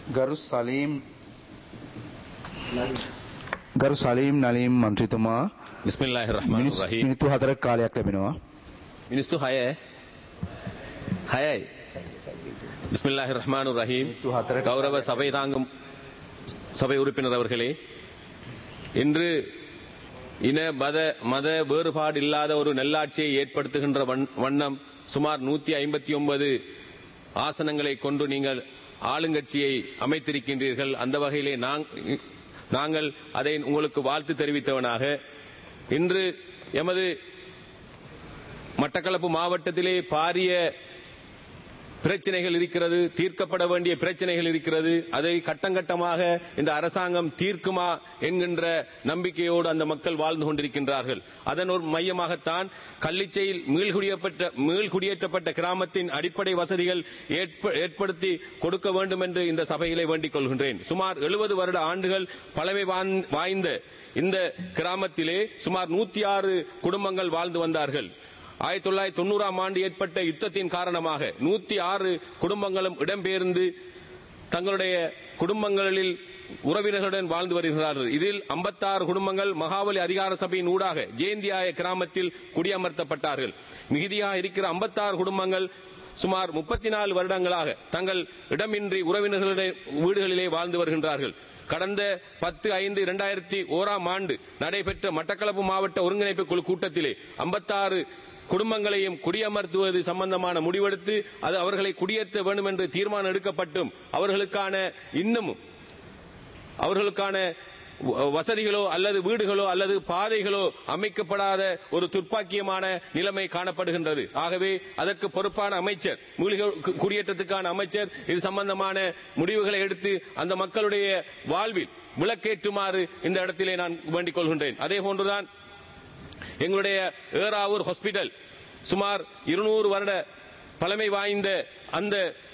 ගරු සලීම් ගරු සලීම් නලීම් මන්ත්‍රීතුමා பிஸ்மில்லாஹிர் ரஹ்மான் මිනිස් ரஹீம் මිනිත්තු හතරක් කාලයක් ලැබෙනවා මිනිස්තු හය හයයි பிஸ்மில்லாஹிர் ரஹ்மான் ரஹீம் மினித்து ஹத்தரை- கௌரவ சபை தாங்கும் சபை உறுப்பினர் அவர்களே இன்று இன மத மத வேறுபாடு இல்லாத ஒரு நல்லாட்சியை ஏற்படுத்துகின்ற வண்- வண்ணம் சுமார் நூத்தி ஐம்பத்தி ஒன்பது ஆசனங்களை கொண்டு நீங்கள் ஆளுங்கட்சியை அமைத்திருக்கின்றீர்கள் அந்த வகையிலே நாங்- நாங்கள் அதை உங்களுக்கு வாழ்த்து தெரிவித்தவனாக இன்று எமது மட்டக்களப்பு மாவட்டத்திலே பாரிய பிரச்சனைகள் இருக்கிறது தீர்க்கப்பட வேண்டிய பிரச்சனைகள் இருக்கிறது அதை கட்டங்கட்டமாக இந்த அரசாங்கம் தீர்க்குமா என்கின்ற நம்பிக்கையோடு அந்த மக்கள் வாழ்ந்து கொண்டிருக்கின்றார்கள் அதன் ஒரு மையமாகத்தான் கள்ளிச்சையில் மீள்குடியப்பட்ட மீள்குடியேற்றப்பட்ட கிராமத்தின் அடிப்படை வசதிகள் ஏற்ப- ஏற்படுத்தி கொடுக்க வேண்டும் என்று இந்த சபையிலே வேண்டிக் கொள்கின்றேன் சுமார் எழுபது வருட ஆண்டுகள் பழமை வாய்ந்- வாய்ந்த இந்த கிராமத்திலே சுமார் நூத்தி ஆறு குடும்பங்கள் வாழ்ந்து வந்தார்கள் ஆயிரத்தி தொள்ளாயிரத்தி தொண்ணூறாம் ஆண்டு ஏற்பட்ட யுத்தத்தின் காரணமாக நூத்தி ஆறு குடும்பங்களும் இடம்பெயர்ந்து தங்களுடைய குடும்பங்களில் உறவினர்களுடன் வாழ்ந்து வருகிறார்கள் இதில் 56 குடும்பங்கள் மகாபலி அதிகார சபையின் ஊடாக ஜெயந்தியாய கிராமத்தில் குடியமர்த்தப்பட்டார்கள் மிகுதியாக இருக்கிற 56 குடும்பங்கள் சுமார் முப்பத்தி நாலு வருடங்களாக தங்கள் இடமின்றி உறவினர்களுடைய வீடுகளிலே வாழ்ந்து வருகின்றார்கள் கடந்த பத்து ஐந்து இரண்டாயிரத்தி ஓராம் ஆண்டு நடைபெற்ற மட்டக்களப்பு மாவட்ட ஒருங்கிணைப்பு குழு கூட்டத்திலே 56 குடும்பங்களையும் குடியமர்த்துவது சம்பந்தமான முடிவெடுத்து அது அவர்களை குடியேற்ற வேண்டும் என்று தீர்மானம் எடுக்கப்பட்டும் அவர்களுக்கான இன்னும் அவர்களுக்கான வ- வசதிகளோ அல்லது வீடுகளோ அல்லது பாதைகளோ அமைக்கப்படாத ஒரு துர்ப்பாக்கியமான நிலைமை காணப்படுகின்றது ஆகவே அதற்கு பொறுப்பான அமைச்சர் மூலிகை கு- குடியேற்றத்துக்கான அமைச்சர் இது சம்பந்தமான முடிவுகளை எடுத்து அந்த மக்களுடைய வாழ்வில் விளக்கேற்றுமாறு இந்த இடத்திலே நான் வேண்டிக் கொள்கின்றேன் அதே போன்றுதான் எங்களுடைய ஏறாவூர் ஹாஸ்பிடல் சுமார் இருநூறு வருட பழமை வாய்ந்த அந்த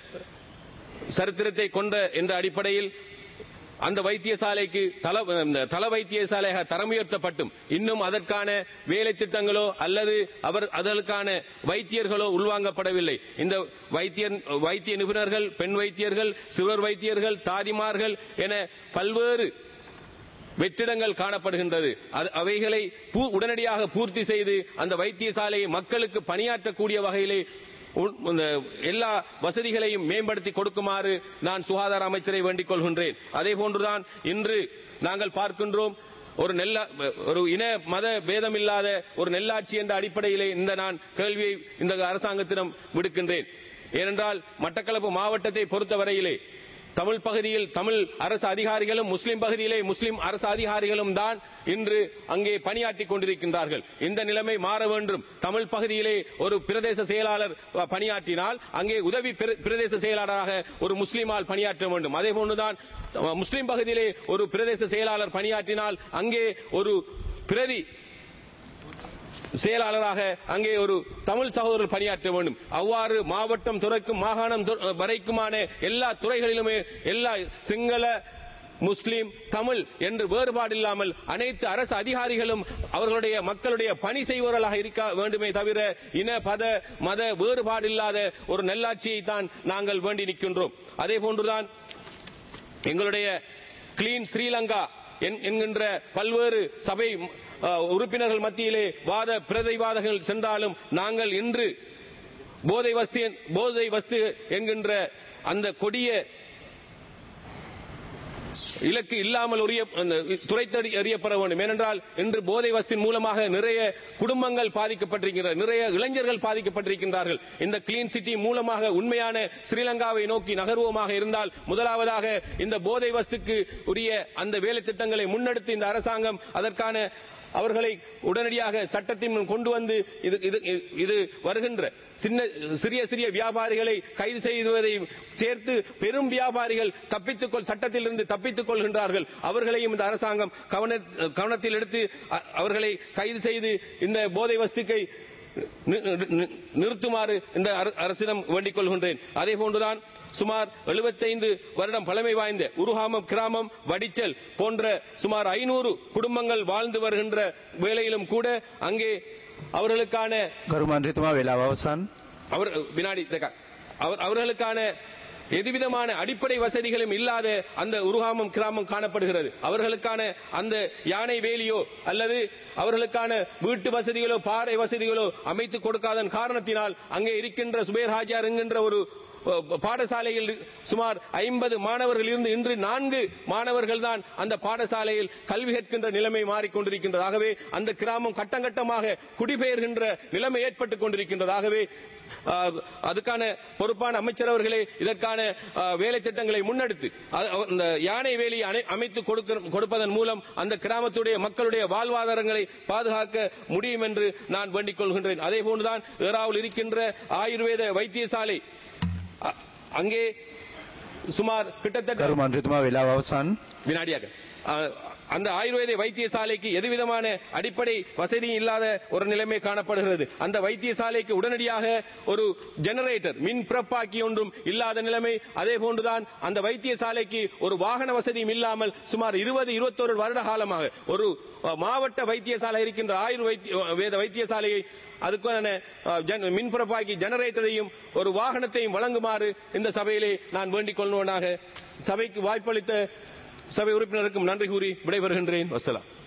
சரித்திரத்தை கொண்ட என்ற அடிப்படையில் அந்த வைத்தியசாலைக்கு தல இந்த தல வைத்தியசாலையாக தரம் உயர்த்தப்பட்டும் இன்னும் அதற்கான வேலை திட்டங்களோ அல்லது அவர் அதற்கான வைத்தியர்களோ உள்வாங்கப்படவில்லை இந்த வைத்தியர் வைத்திய நிபுணர்கள் பெண் வைத்தியர்கள் சிறுவர் வைத்தியர்கள் தாதிமார்கள் என பல்வேறு வெற்றிடங்கள் காணப்படுகின்றது அது- அவைகளை பூ- உடனடியாக பூர்த்தி செய்து அந்த வைத்தியசாலையை மக்களுக்கு பணியாற்றக்கூடிய வகையிலே உ- இந்த எல்லா வசதிகளையும் மேம்படுத்தி கொடுக்குமாறு நான் சுகாதார அமைச்சரை வேண்டிக் கொள்கின்றேன் அதே போன்றுதான் இன்று நாங்கள் பார்க்கின்றோம் ஒரு நெல்ல ஒரு இன மத பேதம் இல்லாத ஒரு நெல்லாட்சி என்ற அடிப்படையிலே இந்த நான் கேள்வியை இந்த அரசாங்கத்திடம் விடுக்கின்றேன் ஏனென்றால் மட்டக்களப்பு மாவட்டத்தை பொறுத்தவரையிலே தமிழ் பகுதியில் தமிழ் அரசு அதிகாரிகளும் முஸ்லிம் பகுதியிலே முஸ்லிம் அரசு அதிகாரிகளும் தான் இன்று அங்கே பணியாற்றிக் கொண்டிருக்கின்றார்கள் இந்த நிலைமை மாற வேண்டும் தமிழ் பகுதியிலே ஒரு பிரதேச செயலாளர் அஹ், பணியாற்றினால் அங்கே உதவி பிர- பிரதேச செயலாளராக ஒரு முஸ்லிமால் பணியாற்ற வேண்டும் அதே போன்றுதான் அஹ், முஸ்லிம் பகுதியிலே ஒரு பிரதேச செயலாளர் பணியாற்றினால் அங்கே ஒரு பிரதி செயலாளராக அங்கே ஒரு தமிழ் சகோதரர் பணியாற்ற வேண்டும் அவ்வாறு மாவட்டம் துறைக்கும் மாகாணம் து- வரைக்குமான எல்லா துறைகளிலுமே எல்லா சிங்கள முஸ்லிம் தமிழ் என்று வேறுபாடு இல்லாமல் அனைத்து அரசு அதிகாரிகளும் அவர்களுடைய மக்களுடைய பணி செய்பவர்களாக இருக்க வேண்டுமே தவிர இன பத மத வேறுபாடு இல்லாத ஒரு நல்லாட்சியை தான் நாங்கள் வேண்டி நிற்கின்றோம் அதே போன்றுதான் எங்களுடைய கிளீன் ஸ்ரீலங்கா என்- என்கின்ற பல்வேறு சபை அஹ், உறுப்பினர்கள் மத்தியிலே வாத பிரதிவாதங்கள் சென்றாலும் நாங்கள் இன்று போதை வஸ்து போதை வஸ்து என்கின்ற அந்த கொடிய இலக்கு இல்லாமல் உரிய அந்த துறைத்தடி அறியப்பட வேண்டும் ஏனென்றால் இன்று போதை வஸ்தின் மூலமாக நிறைய குடும்பங்கள் பாதிக்கப்பட்டிருக்கின்றன நிறைய இளைஞர்கள் பாதிக்கப்பட்டிருக்கின்றார்கள் இந்த கிளீன் சிட்டி மூலமாக உண்மையான ஸ்ரீலங்காவை நோக்கி நகர்வோமாக இருந்தால் முதலாவதாக இந்த போதை வஸ்துக்கு உரிய அந்த வேலை திட்டங்களை முன்னெடுத்து இந்த அரசாங்கம் அதற்கான அவர்களை உடனடியாக சட்டத்தின் முன் கொண்டு வந்து இது இது இது வருகின்ற சின்ன சிறிய சிறிய வியாபாரிகளை கைது செய்வதை சேர்த்து பெரும் வியாபாரிகள் தப்பித்துக் கொள் சட்டத்திலிருந்து தப்பித்துக் கொள்கின்றார்கள் அவர்களையும் இந்த அரசாங்கம் கவன கவனத்தில் எடுத்து அ- அவர்களை கைது செய்து இந்த போதை வஸ்துக்கை நி- நி- நிறுத்துமாறு இந்த அர- அரசிடம் வேண்டிக் கொள்கின்றேன் அதே போன்றுதான் சுமார் 75 வருடம் பழமை வாய்ந்த உருகாமம் கிராமம் வடிச்சல் போன்ற சுமார் ஐநூறு குடும்பங்கள் வாழ்ந்து வருகின்ற வேளையிலும் கூட அங்கே அவர்களுக்கான ගරු මන්ත්‍රීතුමා වෙලාව අවසන් அவர் வினாடி தேக்கா. அவர் அவர்களுக்கான எதுவிதமான அடிப்படை வசதிகளும் இல்லாத அந்த உருகாமம் கிராமம் காணப்படுகிறது அவர்களுக்கான அந்த யானை வேலியோ அல்லது அவர்களுக்கான வீட்டு வசதிகளோ பாறை வசதிகளோ அமைத்து கொடுக்காதன் காரணத்தினால் அங்கே இருக்கின்ற சுபேர் ஹாஜியார் என்கின்ற ஒரு அஹ், பாடசாலையில் சுமார் ஐம்பது மாணவர்கள் இருந்து இன்று நான்கு மாணவர்கள் தான் அந்த பாடசாலையில் கல்வி கற்கின்ற நிலைமை மாறிக்கொண்டிருக்கின்றது ஆகவே அந்த கிராமம் கட்டம் கட்டமாக குடிபெயர்கின்ற நிலைமை ஏற்பட்டுக் கொண்டிருக்கின்றது ஆகவே அஹ், அதுக்கான பொறுப்பான அமைச்சர் அவர்களே இதற்கான அஹ், வேலை திட்டங்களை முன்னெடுத்து அது- அவ- இந்த யானை வேலி அணை- அமைத்து கொடுக்க- கொடுப்பதன் மூலம் அந்த கிராமத்துடைய மக்களுடைய வாழ்வாதாரங்களை பாதுகாக்க முடியும் என்று நான் வேண்டிக் கொள்கின்றேன் அதே போன்றுதான் ஏறாவில் இருக்கின்ற ஆயுர்வேத வைத்தியசாலை அ- அங்கே சுமார் கிட்டத்தட்ட ගරු මන්ත්‍රීතුමා වෙලාව අවසන්. வினாடியாக அஹ், அந்த ஆயுர்வேத வைத்தியசாலைக்கு எதுவிதமான அடிப்படை வசதியும் இல்லாத ஒரு நிலைமை காணப்படுகிறது அந்த வைத்தியசாலைக்கு உடனடியாக ஒரு ஜெனரேட்டர் மின் பிறப்பாக்கி ஒன்றும் இல்லாத நிலைமை அதே போன்றுதான் அந்த வைத்தியசாலைக்கு ஒரு வாகன வசதியும் இல்லாமல் சுமார் இருபது இருபத்தொரு வருட காலமாக ஒரு அஹ், மாவட்ட வைத்தியசாலை இருக்கின்ற ஆயுர் வைத்திய வேத வைத்தியசாலையை அதுக்கான அஹ், ஜன- மின் பிறப்பாக்கி ஜெனரேட்டரையும் ஒரு வாகனத்தையும் வழங்குமாறு இந்த சபையிலே நான் வேண்டிக் கொள்வனாக சபைக்கு வாய்ப்பளித்த சபை உறுப்பினருக்கும் நன்றி கூறி விடைபெறுகின்றேன் வசலாம்